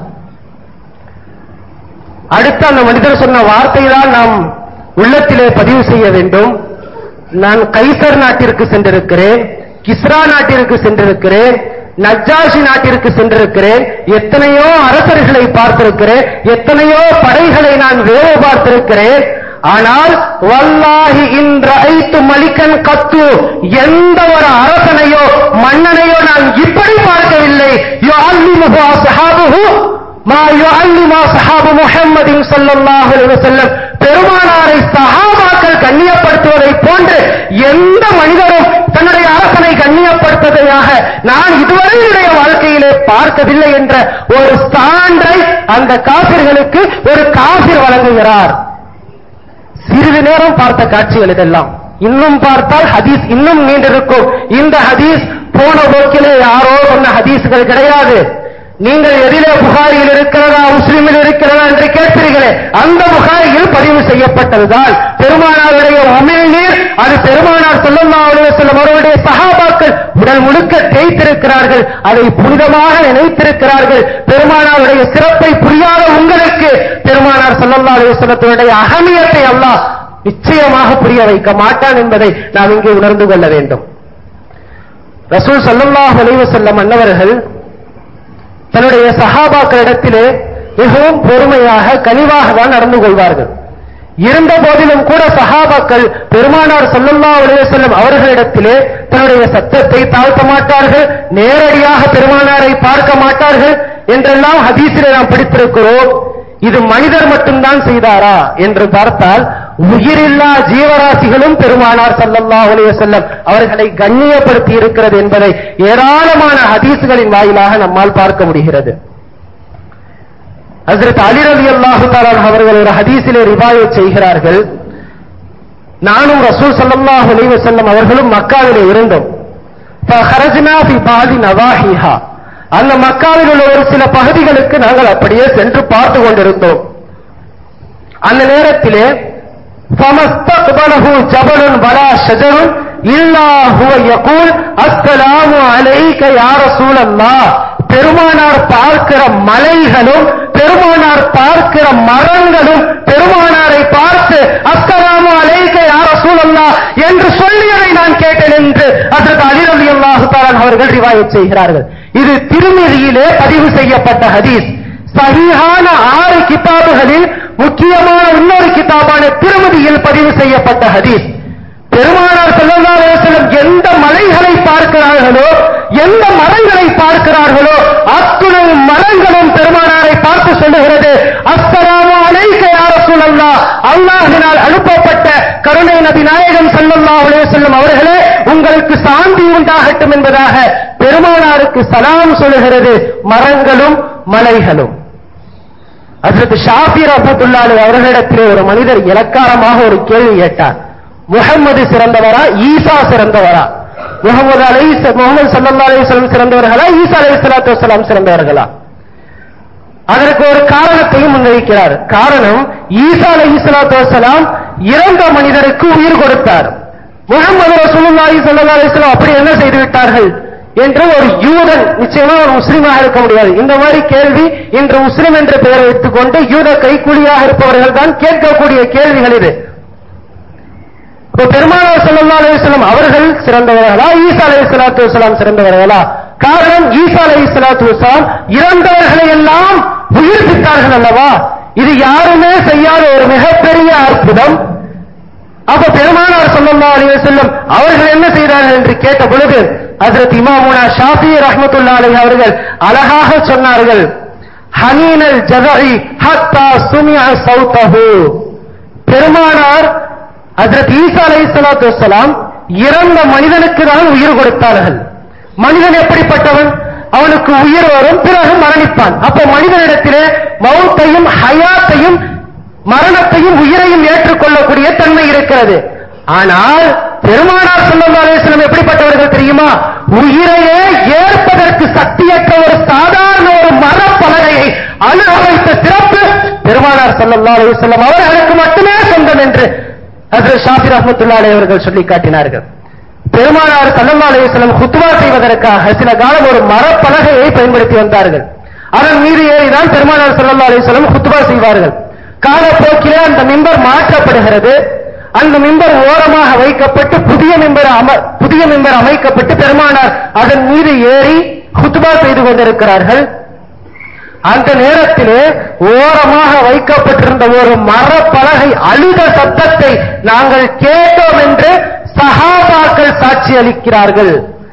அடுத்து அந்த மனிதர் சொன்ன வார்த்தை தான் நாம் உள்ளத்திலே பதிவு செய்ய வேண்டும் நான் கைசர் நாட்டிற்கு சென்றிருக்கிறேன் கிஸ்ரா நாட்டிற்கு சென்றிருக்கிறேன் நஜ்ஜாஷி நாட்டிற்கு சென்றிருக்கிறேன் எத்தனையோ அரசர்களை பார்த்திருக்கிறேன் எத்தனையோ படைகளை நான் வேவு பார்த்திருக்கிறேன் ஆனால் வல்லாஹி இன்ற ஐத்து மலிக்கன் கத்து எந்த ஒரு அரசனையோ மன்னனையோ நான் இப்படி பார்க்கவில்லை யுஅல்லிமுஹு அஸ்ஹாபுஹு மா யுஅல்லிமா சஹாபு முஹம்மதின் ஸல்லல்லாஹு அலைஹி வஸல்லம் பெருமானாரை சஹாபாக்கள் கண்ணியப்படுத்துவதை போன்று எந்த மனிதரும் தன்னுடைய அரசனை கண்ணியப்படுத்துவதாக நான் இதுவரை என்னுடைய வாழ்க்கையிலே பார்த்ததில்லை என்ற ஒரு சான்றை அந்த காபிர்களுக்கு ஒரு காபிர் வழங்குகிறார் சிறிது நேரம் பார்த்த காட்சிகள் இதெல்லாம் இன்னும் பார்த்தால் ஹதீஸ் இன்னும் நீண்டிருக்கும் இந்த ஹதீஸ் போன போக்கிலே யாரோ சொன்ன ஹதீஸ்கள் கிடையாது நீங்கள் எதிலே புகாரியில் இருக்கிறதா முஸ்லிமில் இருக்கிறதா என்று கேட்பீர்களே அந்த புகாரியில் பதிவு செய்யப்பட்டதுதான் பெருமானாருடைய உமிழ்நீர் அது பெருமானார் ஸல்லல்லாஹு அலைஹி வஸல்லம் அவருடைய சஹாபாக்கள் உடல் முழுக்க தேய்த்திருக்கிறார்கள் அதை புனிதமாக நினைத்திருக்கிறார்கள் பெருமானாருடைய சிறப்பை புரியாத உங்களுக்கு பெருமானார் ஸல்லல்லாஹு அலைஹி வஸல்லத்தினுடைய அகமியத்தை அல்லாஹ் நிச்சயமாக புரிய வைக்க மாட்டான் என்பதை நாம் இங்கே உணர்ந்து கொள்ள வேண்டும் ரசூல் ஸல்லல்லாஹு அலைஹி வஸல்லம் அன்னவர்கள் தன்னுடைய சஹாபாக்களிடத்திலே மிகவும் பொறுமையாக கனிவாக தான் நடந்து கொள்வார்கள் இருந்த போதிலும் கூட சஹாபாக்கள் பெருமானார் ஸல்லல்லாஹு அலைஹி வஸல்லம் அவர்களிடத்திலே தன்னுடைய சத்தத்தை தாழ்த்த மாட்டார்கள் நேரடியாக பெருமானாரை பார்க்க மாட்டார்கள் என்றெல்லாம் ஹதீஸிலே நாம் படித்திருக்கிறோம் இது மனிதர் மட்டும்தான் செய்தாரா என்று பார்த்தால் உயிரில்லா ஜீவராசிகளும் பெருமானார் ஸல்லல்லாஹு அலைஹி வஸல்லம் அவர்களை கண்ணியப்படுத்தி இருக்கிறது என்பதை ஏராளமான ஹதீஸ்களின் வாயிலாக நம்மால் பார்க்க முடிகிறது ஹஜ்ரத் அலி ரலியல்லாஹு தஆலா அவர்கள் ஒரு ஹதீஸிலே ரிவாயத் செய்கிறார்கள் நானும் ரசூல் ஸல்லல்லாஹு அலைஹி வஸல்லம் அவர்களும் மக்காவிலே இருந்தோம் ஃபஹரஜ்னா ஃபி பாதி நவாஹிஹா அந்த மக்காவில் உள்ள ஒரு சில பகுதிகளுக்கு நாங்கள் அப்படியே சென்று பார்த்து கொண்டிருந்தோம் அந்த நேரத்திலே ஃபமஸ்தக்பலஹு ஜபலுன் வலா ஷஜருன் இல்லா ஹுவ யகூல் அஸ்ஸலாமு அலைக யா ரசூலல்லாஹ் பெருமானார் பார்க்கிற மலைகளும் பெருமானார் பார்க்கிற மரங்களும் பெருமானாரை பார்த்து அஸ்ஸலாமு அலைக யா ரசூலல்லாஹ் என்று சொல்லியதை நான் கேட்டேன் என்று அதற்கு அலி ரலியல்லாஹு தஆலா அவர்கள் ரிவாயத் செய்கிறார்கள் இது திருமதியிலே பதிவு செய்யப்பட்ட ஹதீஸ் சஹீஹான ஆறு கிதாபுகளில் முக்கியமான இன்னொரு கிதாபான திருமதியில் பதிவு செய்யப்பட்ட ஹதீஸ் பெருமானார் ஸல்லல்லாஹு அலைஹி வஸல்லம் எந்த மலைகளை பார்க்கிறார்களோ எந்த மரங்களை பார்க்கிறார்களோ அத்துணை மரங்களும் பெருமானாரை பார்த்து சொல்லுகிறது அஸ்ஸலாமு அலைக்க யா ரசூலல்லாஹ் அல்லாஹ்வினால் அனுப்பப்பட்ட கருணை நபி நாயகம் ஸல்லல்லாஹு அலைஹி வஸல்லம் அவர்களே உங்களுக்கு சாந்தி உண்டாகட்டும் என்பதாக பெருமானாருக்கு சலாம் சொல்லுகிறது மரங்களும் மலைகளும் அதற்கு ஷாஃபி ரஹ்மத்துல்லாஹி அவர்களிடத்திலே ஒரு மனிதர் இலக்காரமாக ஒரு கேள்வி கேட்டார் முகம்மது சிறந்தவரா ஈசா சிறந்தவரா முகமது அலை முகமது சல்லா அலைஹி சிறந்தவர்களா ஈசா அலைஹி ஸலாத்து வஸலாம் சிறந்தவர்களா அதற்கு ஒரு காரணத்தையும் முன்வைக்கிறார் காரணம் ஈசா அலைஹி ஸலாத்து வஸலாம் இறந்த மனிதருக்கு உயிர் கொடுத்தார் முகமது ரசூலுல்லாஹி ஸல்லல்லாஹு அலைஹி வஸல்லம் அப்படி என்ன செய்து விட்டார்கள் என்று ஒரு யூதன் நிச்சயமா ஒரு முஸ்லீமாக இருக்க முடியாது இந்த மாதிரி கேள்வி இன்று முஸ்லிம் என்ற பெயரை வைத்துக்கொண்டு யூத கைக்கூலியாக இருப்பவர்கள் தான் கேட்கக்கூடிய கேள்விகள் இது இப்ப பெருமானார் ஸல்லல்லாஹு அலைஹி வஸல்லம் அவர்கள் சிறந்தவர்களா ஈசா அலைஹிஸ்ஸலாத்து வஸலாம் சிறந்தவர்களா காரணம் ஈசா அலைஹிஸ்ஸலாத்து வஸலாம் இறந்தவர்களை எல்லாம் உயிர்ப்பித்தார்கள் அல்லவா இது யாருமே செய்யாத ஒரு மிகப்பெரிய அற்புதம் அப்ப பெருமானார் ஸல்லல்லாஹு அலைஹி வஸல்லம் அவர்கள் என்ன செய்தார்கள் என்று கேட்ட பொழுது ஹஜ்ரத் இமாமுனா ஷாஃபி ரஹ்மத்துல்லாஹி அலைஹி அவர்கள் அழகாக சொன்னார்கள் ஹனீனல் ஜதஇ ஹத்தா சுமிஅ சௌதஹு பெருமானார் ஹஜ்ரத் ஈசா அலைஹிஸ்ஸலாத்து வஸ்ஸலாம் இறந்த மனிதனுக்கு தான் உயிர் கொடுத்தார்கள் மனிதன் எப்படிப்பட்டவன் அவனுக்கு உயிர் வரும் பிறகு மரணிப்பான் அப்ப மனிதனிடத்திலே மௌத்தையும் ஹயாத்தையும் மரணத்தையும் உயிரையும் ஏற்றுக்கொள்ளக்கூடிய தன்மை இருக்கிறது ஆனால் பெருமானார் ஸல்லல்லாஹு அலைஹி வஸல்லம் எப்படிப்பட்டவர்கள் தெரியுமா உயிரையே ஏற்பதற்கு சக்தியற்ற ஒரு சாதாரண ஒரு மரப்பலகையை அணுக வைத்த சிறப்பு பெருமானார் ஸல்லல்லாஹு அலைஹி வஸல்லம் அவர்களுக்கு மட்டுமே சொந்தம் என்று ஹஜ்ரத் ஷாஃபி ரஹ்மத்துல்லாஹி அலைஹி அவர்கள் சொல்லி காட்டினார்கள் பெருமானார் ஸல்லல்லாஹு அலைஹி வஸல்லம் குத்வா செய்வதற்காக சில காலம் ஒரு மரப்பலகையை பயன்படுத்தி வந்தார்கள் அதன் மீது ஏறிதான் பெருமானார் ஸல்லல்லாஹு அலைஹி வஸல்லம் குத்வா செய்வார்கள் காலப்போக்கிலே அந்த மிம்பர் மாற்றப்படுகிறது அந்த மிம்பர் ஓரமாக வைக்கப்பட்டு புதிய மிம்பர் அம புதிய மிம்பர் அமைக்கப்பட்டு பெருமானார் அதன் மீது ஏறி குத்பா செய்து கொண்டிருக்கிறார்கள் அந்த நேரத்திலே ஓரமாக வைக்கப்பட்டிருந்த ஒரு மரப்பலகை அழுத சத்தத்தை நாங்கள் கேட்டோம் என்று சஹாபாக்கள் சாட்சி அளிக்கிறார்கள்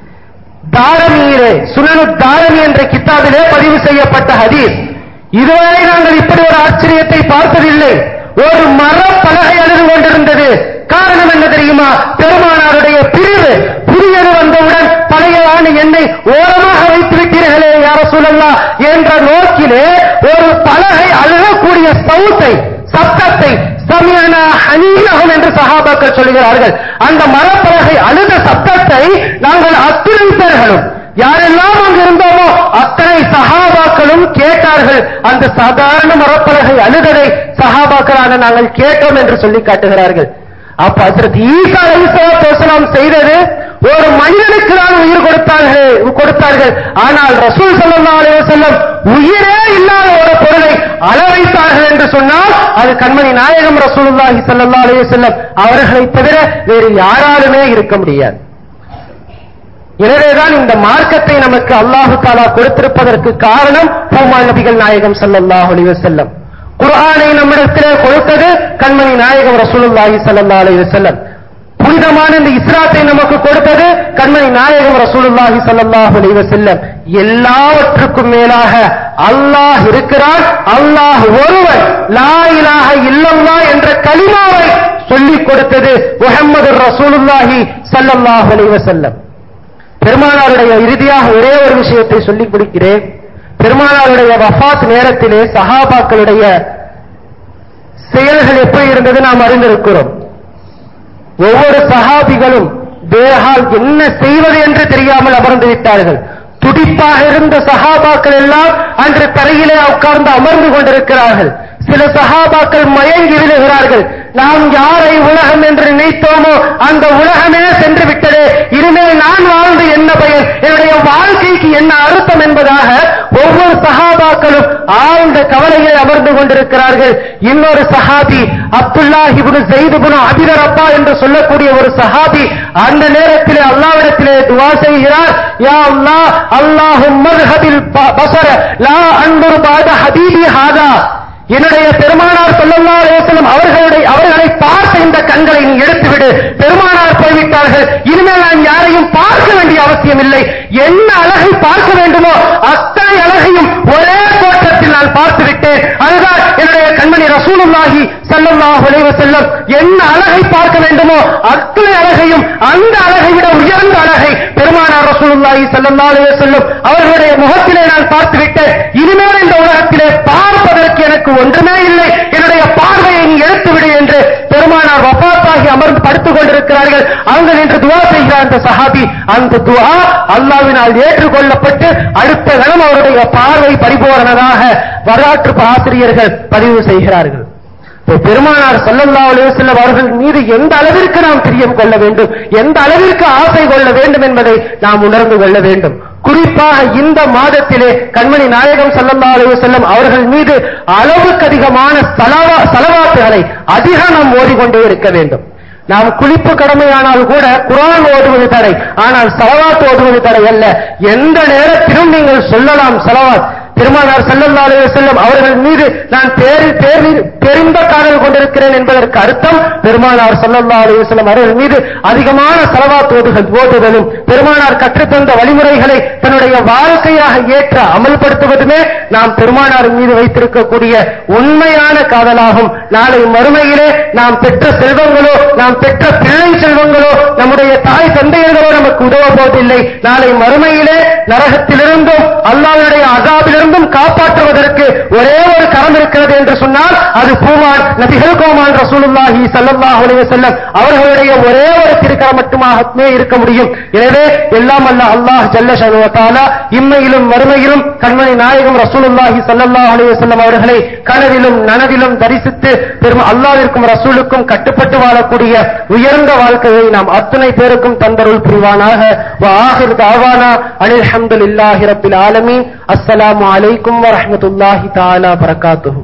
தாரமியிலே சுனனு தாரமி என்ற கித்தாபிலே பதிவு செய்யப்பட்ட ஹதீஸ் இதுவரை நாங்கள் இப்படி ஒரு ஆச்சரியத்தை பார்த்ததில்லை ஒரு மரப்பலகை அழுது கொண்டிருந்தது காரணம் என்ன தெரியுமா பெருமானாருடைய பிரிவு புதியது வந்தவுடன் பழையவான என்னை ஓரமாக வைத்து விட்டீர்களே யார சொல்லலாம் என்ற நோக்கிலே ஒரு பலகை அழுகக்கூடிய சவுத்தை சத்தத்தை சமியனா ஹனீனகம் என்று சஹாபாக்கள் சொல்கிறார்கள் அந்த மரப்பலகை அழுத சத்தத்தை நாங்கள் அத்துணை பேர்களும் யாரெல்லாம் அங்கு இருந்தோமோ அத்தனை சஹாபாக்களும் கேட்டார்கள் அந்த சாதாரண மரப்பலகை அழுததை சஹாபாக்களாக நாங்கள் கேட்டோம் என்று சொல்லி காட்டுகிறார்கள் அப்ப ஹஜ்ரத் ஈசா அலைஹிஸ்ஸலாத்து வஸலாம் செய்தது ஒரு மனிதனுக்கு தான் உயிர் கொடுத்தார்கள் கொடுத்தார்கள் ஆனால் ரசூல் ஸல்லல்லாஹு அலைஹி வஸல்லம் உயிரே இல்லாத ஒரு பொருளை அளவைத்தார்கள் என்று சொன்னால் அது கண்மணி நாயகம் ரசூலுல்லாஹி ஸல்லல்லாஹு அலைஹி வஸல்லம் அவர்களை தவிர வேறு யாராலுமே இருக்க முடியாது எனவேதான் இந்த மார்க்கத்தை நமக்கு அல்லாஹு தாலா கொடுத்திருப்பதற்கு காரணம் பூமா நபிகள் நாயகம் ஸல்லல்லாஹு அலைஹி வஸல்லம் குர்ஆனை நம்மிடத்திலே கொடுத்தது கண்மணி நாயகம் ரசூலுல்லாஹி ஸல்லல்லாஹு அலைஹி வஸல்லம் புனிதமான இந்த இஸ்லாத்தை நமக்கு கொடுத்தது கண்மணி நாயகம் ரசூலுல்லாஹி ஸல்லல்லாஹு அலைஹி வஸல்லம் எல்லாவற்றுக்கும் மேலாக அல்லாஹ் இருக்கிறான் அல்லாஹ் ஒருவன் லா இலாஹ இல்லல்லாஹ் என்ற கலிமாவை சொல்லிக் கொடுத்தது முஹம்மது ரசூலுல்லாஹி ஸல்லல்லாஹு அலைஹி வஸல்லம் பெருமானாருடைய இறுதியாக ஒரே ஒரு விஷயத்தை சொல்லிக் கொடுக்கிறேன் பெருமானாருடைய வஃபாத் நேரத்திலே சஹாபாக்களுடைய செயல்கள் எப்படி இருந்தது நாம் அறிந்திருக்கிறோம் ஒவ்வொரு சஹாபிகளும் வேகால் என்ன செய்வது என்று தெரியாமல் அமர்ந்து விட்டார்கள் துடிப்பாக இருந்த சஹாபாக்கள் எல்லாம் அன்று தரையிலே உட்கார்ந்து அமர்ந்து கொண்டிருக்கிறார்கள் சில சஹாபாக்கள் மயங்கி விழுகிறார்கள் நாம் யாரை உலகம் என்று நினைத்தோமோ அந்த உலகமே சென்று விட்டது இனிமேல் நான் வாழ்ந்து என்ன பயன் என்னுடைய வாழ்க்கைக்கு என்ன அர்த்தம் என்பதாக ஒவ்வொரு சஹாபாக்களும் ஆழ்ந்த கவலையில் அமர்ந்து கொண்டிருக்கிறார்கள் இன்னொரு சஹாபி அப்துல்லாஹி இப்னு ஸைத் இப்னு அபிதர் அப்பா என்று சொல்லக்கூடிய ஒரு சஹாபி அந்த நேரத்திலே அல்லாஹ்விடத்திலே துஆ செய்கிறார் யா அல்லாஹ் அல்லாஹும் மذهபில் பஸர லா அன்துர் பாத ஹபீபி ஹாதா என்னுடைய பெருமானார் ஸல்லல்லாஹு அலைஹி வஸல்லம் அவர்களுடைய அவர்களை பார்த்த இந்த கண்களை நீ எடுத்துவிடு பெருமானார் போய்விட்டார்கள் இனிமேல் நான் யாரையும் பார்க்க வேண்டிய அவசியம் இல்லை என்ன அழகை பார்க்க வேண்டுமோ அத்தனை அழகையும் ஒரே தோற்றத்தில் நான் பார்த்து விட்டேன் அதுதான் என்னுடைய கண்மணி ரசூலுல்லாஹி ஸல்லல்லாஹு அலைஹி வஸல்லம் என்ன அழகை பார்க்க வேண்டுமோ அத்தனை அழகையும் அந்த அழகை விட உயர்ந்த அழகை பெருமானார் ரசூலுல்லாஹி ஸல்லல்லாஹு அலைஹி வஸல்லம் அவர்களுடைய முகத்திலே நான் பார்த்து விட்டேன் இனிமேல் இந்த உலகத்திலே பார்ப்பதற்கு எனக்கு ஒன்றுமே இல்லை என்னுடைய பார்வையை நீ எடுத்து விடு என்று பெருமானார் வஃபாத்தாகி அமர்ந்து படுத்துக் கொண்டிருக்கிறார்கள் அவங்க நின்று துவா செய்கிறார் அந்த சஹாபி அந்த துவா அல்லாவினால் ஏற்றுக்கொள்ளப்பட்டு அடுத்த கணம் அவருடைய பார்வை பரிபூரணதாக வரலாற்று ஆசிரியர்கள் பதிவு செய்கிறார்கள் இப்போ பெருமானார் ஸல்லல்லாஹு அலைஹி வஸல்லம் அவர்கள் மீது எந்த அளவிற்கு நாம் பிரியம் கொள்ள வேண்டும் எந்த அளவிற்கு ஆசை கொள்ள வேண்டும் என்பதை நாம் உணர்ந்து கொள்ள வேண்டும் குறிப்பாக இந்த மாதத்திலே கண்மணி நாயகம் ஸல்லல்லாஹு அலைஹி வஸல்லம் அவர்கள் மீது அளவுக்கு அதிகமான சலவா சலவாத்துகளை அதிக நாம் ஓதிக்கொண்டே இருக்க வேண்டும் நாம் குளிப்பு கடமையானால் கூட குரான் ஓதுவது தடை ஆனால் சலவாத் ஓதுவது தடை அல்ல எந்த நேரத்திலும் நீங்கள் சொல்லலாம் சலவாத் பெருமானார் ஸல்லல்லாஹு அலைஹி வஸல்லம் அவர்கள் மீது நான் பேரி பேரி பெருந்த காதல் கொண்டிருக்கிறேன் என்பதற்கு அர்த்தம் பெருமானார் ஸல்லல்லாஹு அலைஹி வஸல்லம் அவர்கள் மீது அதிகமான ஸலவாத் ஓதுகள் ஓதுதலும் பெருமானார் கற்றுத்தந்த வழிமுறைகளை தன்னுடைய வாழ்க்கையாக ஏற்ற அமல்படுத்துவதுமே நாம் பெருமானார் மீது வைத்திருக்கக்கூடிய உண்மையான காதலாகும் நாளை மறுமையிலே நாம் பெற்ற செல்வங்களோ நாம் பெற்ற பிள்ளை செல்வங்களோ நம்முடைய தாய் தந்தையர்களோ நமக்கு உதவ போவதில்லை நாளை மறுமையிலே நரகத்திலிருந்தும் அல்லாஹ்வுடைய அசாபிலிருந்தும் காப்பாற்றுவதற்கு ஒரே ஒரு கரம் இருக்கிறது என்று சொன்னால் அது பூமான் நபிகள் கோமான் ரசூலுல்லாஹி ஸல்லல்லாஹு அலைஹி வஸல்லம் அவர்களுடைய ஒரே ஒரு திருக்கரம் மட்டுமாகவே இருக்க முடியும் எனவே எல்லாம் அல்ல அல்லாஹ் ஜல்ல ஷனு வ தஆலா இம்மையிலும் மறுமையிலும் கண்மணி நாயகம் ரசூலுல்லாஹி ஸல்லல்லாஹு அலைஹி வஸல்லம் அவர்களை கனவிலும் நனவிலும் தரிசித்து பெரும் அல்லாஹ்விற்கும் ரசூலுக்கும் கட்டுப்பட்டு வாழக்கூடிய உயர்ந்த வாழ்க்கையை நாம் அத்தனை பேருக்கும் தந்தருள் புரிவானாக வ ஆஹிர் தாவானா அனில் ஹம்துலில்லாஹி ரப்பில் ஆலமீன் அஸ்ஸலாமு அலைக்கும் வ ரஹ்மத்துல்லாஹி தஆலா பரக்காத்துஹு